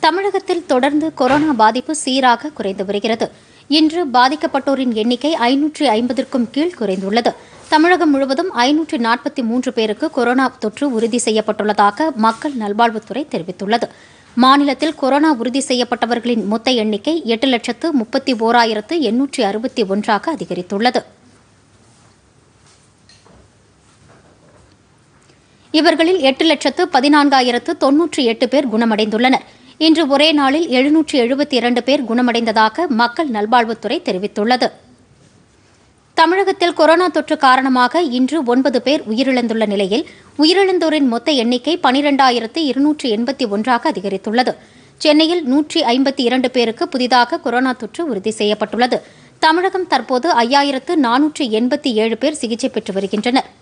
தமிழகத்தில் தொடர்ந்து கொரோனா பாதிப்பு சீராக குறைந்து வருகிறது இன்று பாதிக்கப்பட்டோரின் எண்ணிக்கை ஐநூற்றி ஐம்பதற்கும் கீழ் குறைந்துள்ளது தமிழகம் முழுவதும் ஐநூற்றி நாற்பத்தி மூன்று பேருக்கு கொரோனா தொற்று உறுதி செய்யப்பட்டுள்ளதாக மக்கள் நல்வாழ்வுத்துறை தெரிவித்துள்ளது மாநிலத்தில் கொரோனா உறுதி செய்யப்பட்டவர்களின் மொத்த எண்ணிக்கை எட்டு லட்சத்து முப்பத்தி ஓராயிரத்து எண்ணூற்றி அறுபத்தி ஒன்றாக அதிகரித்துள்ளது இவர்களில் எட்டு லட்சத்து பதினான்காயிரத்து தொன்னூற்றி எட்டு பேர் குணமடைந்துள்ளனர் இன்று ஒரே நாளில் எழுநூற்று எழுபத்தி இரண்டு பேர் குணமடைந்ததாக மக்கள் நல்வாழ்வுத்துறை தெரிவித்துள்ளது தமிழகத்தில் கொரோனா தொற்று காரணமாக இன்று ஒன்பது பேர் உயிரிழந்துள்ள நிலையில் உயிரிழந்தோரின் மொத்த எண்ணிக்கை பனிரெண்டாயிரத்து இருநூற்று எண்பத்தி ஒன்றாக அதிகரித்துள்ளது சென்னையில் நூற்றி ஐம்பத்தி இரண்டு பேருக்கு புதிதாக கொரோனா தொற்று உறுதி செய்யப்பட்டுள்ளது தமிழகம் தற்போது ஐயாயிரத்து நானூற்று எண்பத்தி ஏழு பேர் சிகிச்சை பெற்று வருகின்றனர்